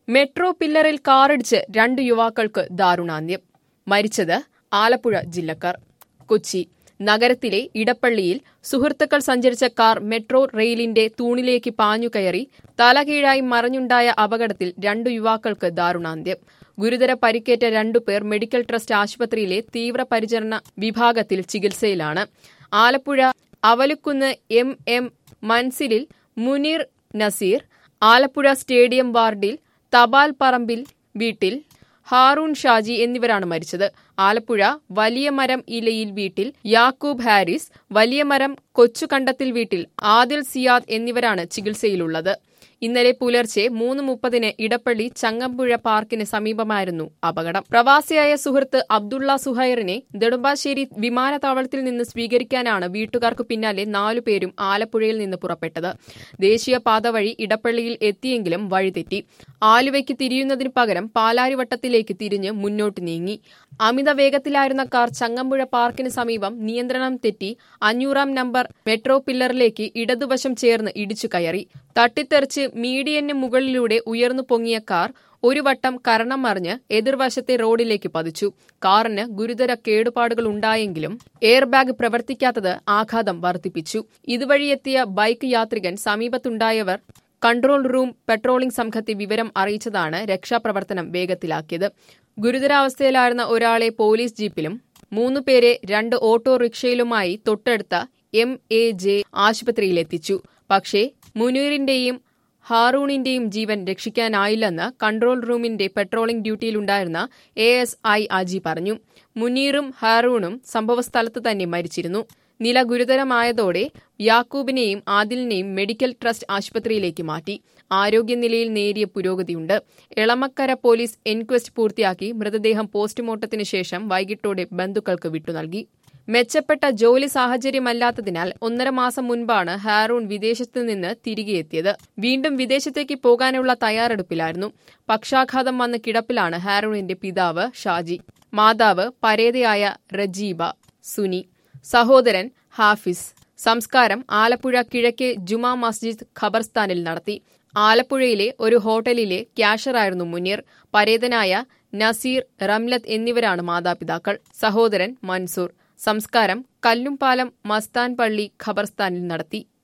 metro പില്ലറിൽ കാറിടിച്ച് രണ്ട് യുവാക്കൾക്ക് ദാരുണാന്ത്യം മരിച്ചത് ആലപ്പുഴ ജില്ലക്കാർ കൊച്ചി നഗരത്തിലെ ഇടപ്പള്ളിയിൽ സുഹൃത്തുക്കൾ സഞ്ചരിച്ച കാർ മെട്രോ റെയിലിന്റെ തൂണിലേക്ക് പാഞ്ഞുകയറി തലകീഴായി മറിഞ്ഞുണ്ടായ അപകടത്തിൽ രണ്ടു യുവാക്കൾക്ക് ദാരുണാന്ത്യം ഗുരുതര പരിക്കേറ്റ രണ്ടുപേർ മെഡിക്കൽ ട്രസ്റ്റ് ആശുപത്രിയിലെ തീവ്രപരിചരണ വിഭാഗത്തിൽ ചികിത്സയിലാണ് ആലപ്പുഴ അവലുക്കുന്ന് എം എം മൻസിലിൽ മുനീർ നസീർ ആലപ്പുഴ സ്റ്റേഡിയം വാർഡിൽ തപാൽ പറമ്പിൽ വീട്ടിൽ ഹാറൂൺ ഷാജി എന്നിവരാണ് മരിച്ചത് ആലപ്പുഴ വലിയ മരം ഇലയിൽ വീട്ടിൽ യാക്കൂബ് ഹാരിസ് വലിയ മരം കൊച്ചുകണ്ടത്തിൽ വീട്ടിൽ ആദിൽ സിയാദ് എന്നിവരാണ് ചികിത്സയിലുള്ളത് ഇന്നലെ പുലർച്ചെ മൂന്ന് മുപ്പതിന് ഇടപ്പള്ളി ചങ്ങമ്പുഴ പാർക്കിന് സമീപമായിരുന്നു അപകടം പ്രവാസിയായ സുഹൃത്ത് അബ്ദുള്ള സുഹൈറിനെ നെടുമ്പാശ്ശേരി വിമാനത്താവളത്തിൽ നിന്ന് സ്വീകരിക്കാനാണ് വീട്ടുകാർക്ക് പിന്നാലെ നാലുപേരും ആലപ്പുഴയിൽ നിന്ന് പുറപ്പെട്ടത് ദേശീയപാത വഴി ഇടപ്പള്ളിയിൽ എത്തിയെങ്കിലും വഴിതെറ്റി ആലുവയ്ക്ക് തിരിയുന്നതിന് പകരം പാലാരിവട്ടത്തിലേക്ക് തിരിഞ്ഞ് മുന്നോട്ട് നീങ്ങി അമിത വേഗത്തിലായിരുന്ന കാർ ചങ്ങമ്പുഴ പാർക്കിന് സമീപം നിയന്ത്രണം തെറ്റി അഞ്ഞൂറാം നമ്പർ മെട്രോ പില്ലറിലേക്ക് ഇടതുവശം ചേർന്ന് ഇടിച്ചു കയറി തട്ടിത്തെറിച്ച് മീഡിയന് മുകളിലൂടെ ഉയർന്നു പൊങ്ങിയ കാർ ഒരു വട്ടം കരണം മറിഞ്ഞ് എതിർവശത്തെ റോഡിലേക്ക് പതിച്ചു കാറിന് ഗുരുതര കേടുപാടുകൾ ഉണ്ടായെങ്കിലും എയർ ബാഗ് പ്രവർത്തിക്കാത്തത് ആഘാതം വർദ്ധിപ്പിച്ചു ഇതുവഴിയെത്തിയ ബൈക്ക് യാത്രികൻ സമീപത്തുണ്ടായവർ കൺട്രോൾ റൂം പെട്രോളിംഗ് സംഘത്തെ വിവരം അറിയിച്ചതാണ് രക്ഷാപ്രവർത്തനം വേഗത്തിലാക്കിയത് ഗുരുതരാവസ്ഥയിലായിരുന്ന ഒരാളെ പോലീസ് ജീപ്പിലും മൂന്നുപേരെ രണ്ട് ഓട്ടോറിക്ഷയിലുമായി തൊട്ടടുത്ത എം എ ജെ ആശുപത്രിയിലെത്തിച്ചു പക്ഷേ മുനീറിന്റെയും ഹാറൂണിന്റെയും ജീവൻ രക്ഷിക്കാനായില്ലെന്ന് കൺട്രോൾ റൂമിന്റെ പെട്രോളിംഗ് ഡ്യൂട്ടിയിലുണ്ടായിരുന്ന എ എസ് ഐ അജി പറഞ്ഞു മുനീറും ഹാറൂണും സംഭവസ്ഥലത്ത് തന്നെ മരിച്ചിരുന്നു നില ഗുരുതരമായതോടെ യാക്കൂബിനെയും ആദിലിനെയും മെഡിക്കൽ ട്രസ്റ്റ് ആശുപത്രിയിലേക്ക് മാറ്റി ആരോഗ്യനിലയിൽ നേരിയ പുരോഗതിയുണ്ട് എളമക്കര പോലീസ് എൻക്വസ്റ്റ് പൂർത്തിയാക്കി മൃതദേഹം പോസ്റ്റ്മോർട്ടത്തിന് ശേഷം വൈകിട്ടോടെ ബന്ധുക്കൾക്ക് വിട്ടുനൽകി മെച്ചപ്പെട്ട ജോലി സാഹചര്യമല്ലാത്തതിനാൽ ഒന്നര മാസം മുൻപാണ് ഹാറൂൺ വിദേശത്തു നിന്ന് തിരികെ എത്തിയത് വീണ്ടും വിദേശത്തേക്ക് പോകാനുള്ള തയ്യാറെടുപ്പിലായിരുന്നു പക്ഷാഘാതം വന്ന കിടപ്പിലാണ് ഹാറൂണിന്റെ പിതാവ് ഷാജി മാതാവ് പരേതയായ റജീബ സുനി സഹോദരൻ ഹാഫിസ് സംസ്കാരം ആലപ്പുഴ കിഴക്കേ ജുമാ മസ്ജിദ് ഖബർസ്ഥാനിൽ നടത്തി ആലപ്പുഴയിലെ ഒരു ഹോട്ടലിലെ ക്യാഷറായിരുന്നു മുനീർ പരേതനായ നസീർ റംലത്ത് എന്നിവരാണ് മാതാപിതാക്കൾ സഹോദരൻ മൻസൂർ സംസ്കാരം കല്ലുംപാലം മസ്താൻ പള്ളി ഖബർസ്ഥാനിൽ നടത്തി